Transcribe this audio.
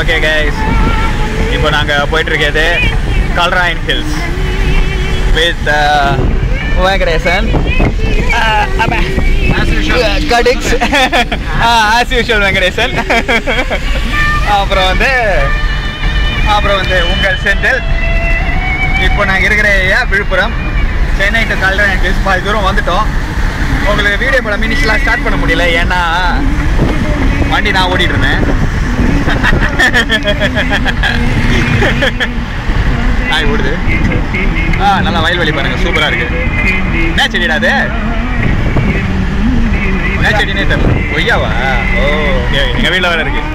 okay guys இப்போ நாங்கள் போயிட்டுருக்கிறது கல்ராயன் ஹில்ஸ் வித் வெங்கடேசன் கடிக்ஸ் ஆஸ் யூஷுவல் வெங்கடேசன் அப்புறம் வந்து அப்புறம் வந்து உங்கள் செந்தில் இப்போ நாங்கள் இருக்கிற area Villupuram Chennai to Kalrayan hills பாதி தூரம் வந்துட்டோம் உங்களுக்கு வீடியோ படம் இனிஷியலாக ஸ்டார்ட் பண்ண முடியல ஏன்னா வண்டி நான் ஓடிட்டு இருந்தேன் நாய் ஓடுது ஆ நல்லா வயல்வெளி பாருங்க சூப்பரா இருக்கு என்ன செடிடா அது என்ன செடினே தெரியல கொய்யாவா ஓ ஓகே எங்க வீட்டில் வேற இருக்கு